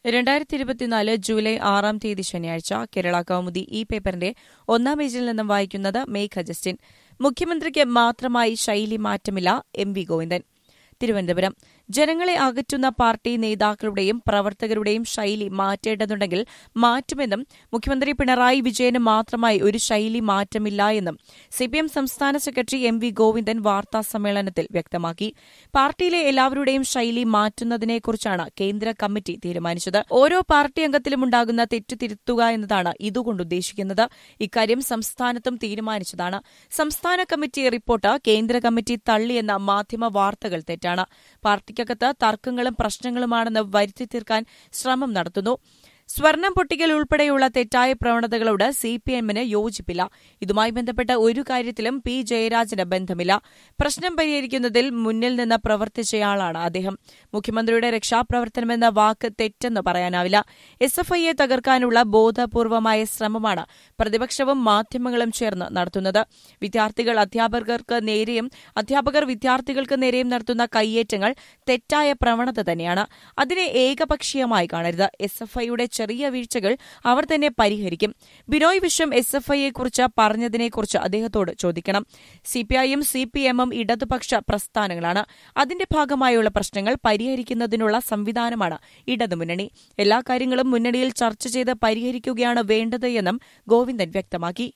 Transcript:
രണ്ടായിരത്തി ഇരുപത്തിനാല് ജൂലൈ ആറാം തീയതി ശനിയാഴ്ച കേരള കൗമുദി ഈ പേപ്പറിന്റെ ഒന്നാം പേജിൽ നിന്നും വായിക്കുന്നത് മേഘ ജസ്റ്റിൻ മുഖ്യമന്ത്രിക്ക് മാത്രമായി ശൈലി മാറ്റമില്ല എം വി ഗോവിന്ദൻ തിരുവനന്തപുരം ജനങ്ങളെ അകറ്റുന്ന പാർട്ടി നേതാക്കളുടെയും പ്രവർത്തകരുടെയും ശൈലി മാറ്റേണ്ടതുണ്ടെങ്കിൽ മാറ്റുമെന്നും മുഖ്യമന്ത്രി പിണറായി വിജയന് മാത്രമായി ഒരു ശൈലി മാറ്റമില്ല എന്നും സിപിഎം സംസ്ഥാന സെക്രട്ടറി എം വി ഗോവിന്ദൻ വാർത്താ സമ്മേളനത്തിൽ വ്യക്തമാക്കി പാർട്ടിയിലെ എല്ലാവരുടെയും ശൈലി മാറ്റുന്നതിനെക്കുറിച്ചാണ് കേന്ദ്ര കമ്മിറ്റി തീരുമാനിച്ചത് ഓരോ പാർട്ടി അംഗത്തിലും ഉണ്ടാകുന്ന തെറ്റു തിരുത്തുക എന്നതാണ് ഇതുകൊണ്ട് ഉദ്ദേശിക്കുന്നത് ഇക്കാര്യം സംസ്ഥാനത്തും തീരുമാനിച്ചതാണ് സംസ്ഥാന കമ്മിറ്റി റിപ്പോർട്ട് കേന്ദ്ര കമ്മിറ്റി തള്ളിയെന്ന മാധ്യമ വാർത്തകൾ തെറ്റാണ് പാർട്ടിക്കകത്ത് തർക്കങ്ങളും പ്രശ്നങ്ങളുമാണെന്ന് വരുത്തി തീർക്കാൻ ശ്രമം നടത്തുന്നു സ്വർണം പൊട്ടിക്കൽ ഉൾപ്പെടെയുള്ള തെറ്റായ പ്രവണതകളോട് സിപിഎമ്മിന് യോജിപ്പില്ല ഇതുമായി ബന്ധപ്പെട്ട ഒരു കാര്യത്തിലും പി ജയരാജന് ബന്ധമില്ല പ്രശ്നം പരിഹരിക്കുന്നതിൽ മുന്നിൽ നിന്ന് പ്രവർത്തിച്ചയാളാണ് അദ്ദേഹം മുഖ്യമന്ത്രിയുടെ രക്ഷാപ്രവർത്തനമെന്ന വാക്ക് തെറ്റെന്ന് പറയാനാവില്ല എസ് എഫ് ഐയെ തകർക്കാനുള്ള ബോധപൂർവമായ ശ്രമമാണ് പ്രതിപക്ഷവും മാധ്യമങ്ങളും ചേർന്ന് നടത്തുന്നത് വിദ്യാർത്ഥികൾ അധ്യാപകർക്ക് നേരെയും അധ്യാപകർ വിദ്യാർത്ഥികൾക്ക് നേരെയും നടത്തുന്ന കയ്യേറ്റങ്ങൾ തെറ്റായ പ്രവണത തന്നെയാണ് അതിനെ ഏകപക്ഷീയമായി കാണരുത് എസ് എഫ് ഐയുടെ ചെറിയ വീഴ്ചകൾ അവർ തന്നെ പരിഹരിക്കും ബിനോയ് വിശ്വം എസ് എഫ് ഐയെക്കുറിച്ച് പറഞ്ഞതിനെക്കുറിച്ച് അദ്ദേഹത്തോട് ചോദിക്കണം സിപിഐയും സിപിഎമ്മും ഇടതുപക്ഷ പ്രസ്ഥാനങ്ങളാണ് അതിന്റെ ഭാഗമായുള്ള പ്രശ്നങ്ങൾ പരിഹരിക്കുന്നതിനുള്ള സംവിധാനമാണ് ഇടതുമുന്നണി എല്ലാ കാര്യങ്ങളും മുന്നണിയിൽ ചർച്ച ചെയ്ത് പരിഹരിക്കുകയാണ് വേണ്ടത് എന്നും ഗോവിന്ദൻ വ്യക്തമാക്കി